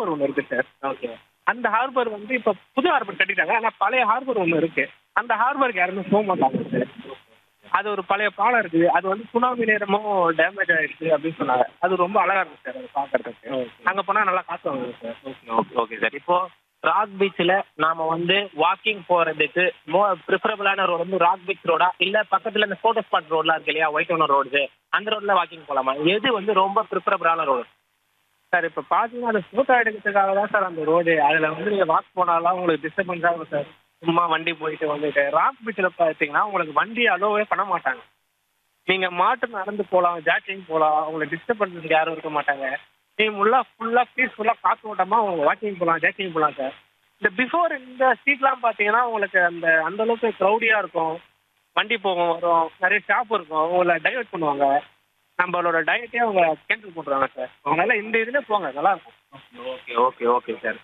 harbour ஒன்று இருக்கு sir okay அந்த ஹார்பர் வந்து இப்ப புது ஹார்பர் கட்டிட்டாங்க ஆனா பழைய ஹார்பர் ஒன்று இருக்கு அந்த ஹார்பருக்கு யாருமே போக மாட்டாங்க சார் அது ஒரு பழைய பாலம் இருக்குது அது வந்து சுனாமி நேரமும் டேமேஜ் ஆயிடுச்சு அப்படின்னு சொன்னாங்க அது ரொம்ப அழகா இருக்கு சார் அது பாக்குறதுக்கு அங்க போனா நல்லா காசு வாங்குது சார் ஓகே ஓகே சார் இப்போ ராக் பீச்ல நாம வந்து வாக்கிங் போறதுக்கு மோ ப்ரிஃபரபிளான ரோடு வந்து ராக் பீச் ரோடா இல்ல பக்கத்துல இந்த போட்டோ ஸ்பாட் ரோட்லாம் இருக்கு இல்லையா ஒயிட் ஒன் ரோடு அந்த ரோட்ல வாக்கிங் போலாமா எது வந்து ரொம்ப ப்ரிஃபரபிளான ரோடு சார் இப்ப பாத்தீங்கன்னா அந்த போட்டோ எடுக்கிறதுக்காக தான் சார் அந்த ரோடு அதுல வந்து நீங்க வாக் போனாலும் உங்களுக்கு டிஸ்டர்பன்ஸ் ஆகும் சார் சும்மா வண்டி போயிட்டு வந்துட்டு ராக் பீச்சில் பார்த்தீங்கன்னா உங்களுக்கு வண்டி அலோவே பண்ண மாட்டாங்க நீங்க மாட்டு நடந்து போகலாம் ஜாக்கிங் போகலாம் உங்களுக்கு டிஸ்டர்ப் பண்ணுறதுக்கு யாரும் இருக்க மாட்டாங்க நீங்க ஃபுல்லா ஃபுல்லா பீஸ்ஃபுல்லா காத்து ஓட்டமா உங்க வாக்கிங் போகலாம் ஜாக்கிங் போகலாம் சார் இந்த பிஃபோர் இந்த ஸ்ட்ரீட்லாம் பார்த்தீங்கன்னா உங்களுக்கு அந்த அந்த அளவுக்கு க்ரௌடியா இருக்கும் வண்டி போகும் வரும் நிறைய ஷாப் இருக்கும் உங்களை டைவர்ட் பண்ணுவாங்க நம்மளோட டயட்டே அவங்க கேன்சல் பண்ணுறாங்க சார் அதனால இந்த இதுல போங்க நல்லா இருக்கும் okay okay okay sir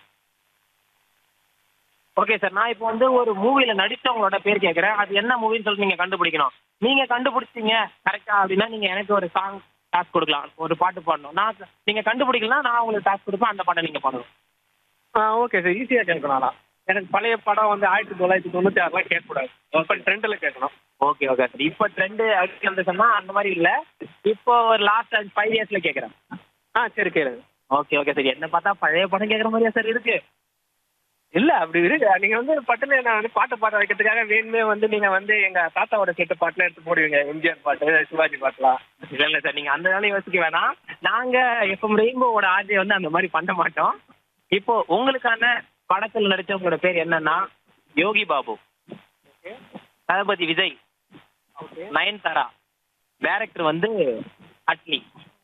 okay sir நான் இப்போ வந்து ஒரு மூவில நடிச்சவங்களோட பேர் கேட்குறேன் அது என்ன மூவின்னு சொல்லிட்டு நீங்க கண்டுபிடிக்கணும் நீங்க கண்டுபிடிச்சீங்க கரெக்டா அப்படின்னா நீங்க எனக்கு ஒரு சாங் டாஸ்க் கொடுக்கலாம் ஒரு பாட்டு பாடணும் நான் நீங்க கண்டுபிடிக்கலாம் நான் உங்களுக்கு டாஸ்க் கொடுப்பேன் அந்த பாட்டை நீங்க பாடணும் ஆ ஓகே சார் ஈஸியாக கேட்கணும் எனக்கு பழைய படம் வந்து ஆயிரத்தி தொள்ளாயிரத்தி தொண்ணூற்றி ஆறுலாம் கேட்கக்கூடாது இப்போ ட்ரெண்டில் கேட்கணும் ஓகே ஓகே சார் இப்போ ட்ரெண்டு அடிக்கிறது சொன்னா அந்த மாதிரி இல்ல இப்போ ஒரு லாஸ்ட் ஃபைவ் இயர்ஸ்ல கேட்குறேன் ஆ சரி கேளுங்க ஓகே ஓகே சார் என்ன பார்த்தா பழைய படம் கேட்குற மாதிரியா சார் இருக்கு இல்ல அப்படி இருக்கு நீங்க வந்து பட்டுன்னு நான் வந்து பாட்டு பாட வைக்கிறதுக்காக வேணுமே வந்து நீங்க வந்து எங்க தாத்தாவோட செட்டு பாட்டுல எடுத்து போடுவீங்க எம்ஜிஆர் பாட்டு சிவாஜி பாட்டுலாம் இல்ல இல்ல சார் நீங்க அந்த வேலையை யோசிக்க வேணாம் நாங்க எஃப்எம் ரெயின்போவோட ஆர்ஜே வந்து அந்த மாதிரி பண்ண மாட்டோம் இப்போ உங்களுக்கான படத்துல நடிச்சவங்களோட பேர் என்னன்னா யோகி பாபு தளபதி விஜய் நயன்தாரா டைரக்டர் வந்து அட்லி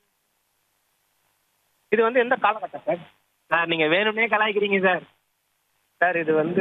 இது வந்து எந்த காலகட்டம் சார் சார் நீங்க வேணும்னே கலாய்க்கிறீங்க சார் சார் இது வந்து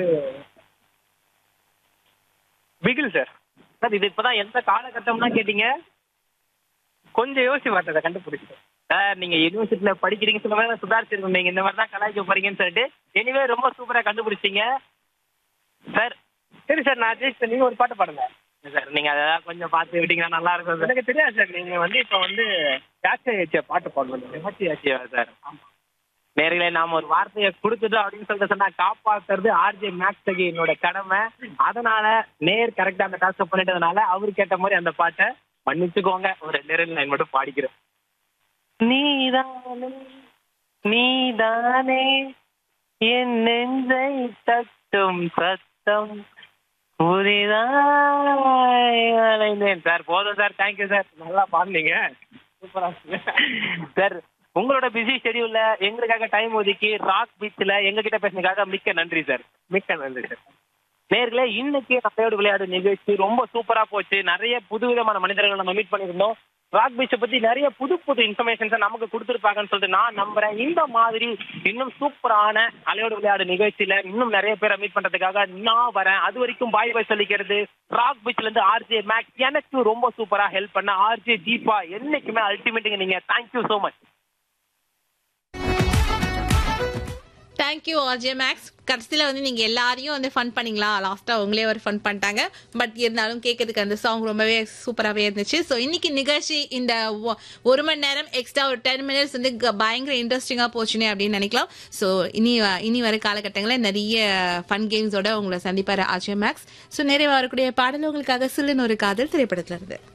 பிகில் சார் சார் இது இப்பதான் எந்த காலகட்டம்னா கேட்டீங்க கொஞ்சம் யோசிச்சு பார்த்ததை கண்டுபிடிச்சேன் சார் நீங்க யூனிவர்சிட்டியில படிக்கிறீங்க சில பேர் சுதாரிச்சிருக்கோம் நீங்க இந்த மாதிரி தான் கலாய்க்க போறீங்கன்னு சொல்லிட்டு எனிவே ரொம்ப சூப்பரா கண்டுபிடிச்சீங்க சார் சரி சார் நான் ஜெயிச்சு நீங்க ஒரு பாட்டு பாடுங்க சார் நீங்க அதெல்லாம் கொஞ்சம் பார்த்து விட்டீங்கன்னா நல்லா இருக்கும் சார் எனக்கு தெரியாது சார் நீங்க வந்து இப்போ வந்து யாச்சை ஏச்சிய பாட்டு பாடணும் எமர்ச்சி ஆச்சியா சார் நேர்களே நாம ஒரு வார்த்தையை கொடுத்துட்டோம் அப்படின்னு சொல்லிட்டு சொன்னா காப்பாத்துறது ஆர்ஜே மேக்ஸ் தகி என்னோட கடமை அதனால நேர் கரெக்டா அந்த டாஸ்க் பண்ணிட்டதுனால அவர் கேட்ட மாதிரி அந்த பாட்டை மன்னிச்சுக்கோங்க ஒரு ரெண்டு ரெண்டு லைன் மட்டும் பாடிக்கிறேன் நீதானே நீதானே என் நெஞ்சை தட்டும் சத்தம் புதிதாய் அலைந்தேன் சார் போதும் சார் தேங்க்யூ சார் நல்லா பாடுனீங்க சூப்பரா சார் உங்களோட பிஸி ஷெடியூல்ல எங்களுக்காக டைம் ஒதுக்கி ராக் பீச்ல எங்க கிட்ட பேசினதுக்காக மிக்க நன்றி சார் மிக்க நன்றி சார் நேர்களே இன்னைக்கு நம்மளோட விளையாடு நிகழ்ச்சி ரொம்ப சூப்பரா போச்சு நிறைய புதுவிதமான மனிதர்களை நம்ம மீட் பண்ணியிருந்தோம் ராக் பீச்சை பத்தி நிறைய புது புது இன்ஃபர்மேஷன்ஸை நமக்கு கொடுத்துருப்பாங்கன்னு சொல்லிட்டு நான் நம்புறேன் இந்த மாதிரி இன்னும் சூப்பரான அலையோடு விளையாடு நிகழ்ச்சியில இன்னும் நிறைய பேரை மீட் பண்றதுக்காக நான் வரேன் அது வரைக்கும் பாய் பாய் சொல்லிக்கிறது ராக் பீச்ல இருந்து ஆர்ஜே மேக்ஸ் எனக்கு ரொம்ப சூப்பரா ஹெல்ப் பண்ண ஆர்ஜே தீபா என்னைக்குமே அல்டிமேட்டுங்க நீங்க thank you so much thank you R J Max கடைசியில் வந்து நீங்கள் எல்லாரையும் வந்து ஃபன் பண்ணீங்களா லாஸ்ட்டாக உங்களே ஒரு ஃபன் பண்ணிட்டாங்க பட் இருந்தாலும் கேட்கறதுக்கு அந்த சாங் ரொம்பவே சூப்பராகவே இருந்துச்சு ஸோ இன்னைக்கு நிகழ்ச்சி இந்த ஒ- ஒரு மணி நேரம் எக்ஸ்ட்ரா ஒரு டென் மினிட்ஸ் வந்து க- பயங்கர இன்ட்ரெஸ்டிங்காக போச்சுனே அப்படின்னு நினைக்கலாம் ஸோ இனி வ- இனி வர காலகட்டங்களில் நிறைய ஃபன் கேம்ஸோட உங்களை சந்திப்பார் ஆர்ஜே மேக்ஸ் ஸோ நிறைய வரக்கூடிய பாடல் உங்களுக்காக சில்லுன்னு ஒரு காதல் திரைப்படத்தில் இருந்து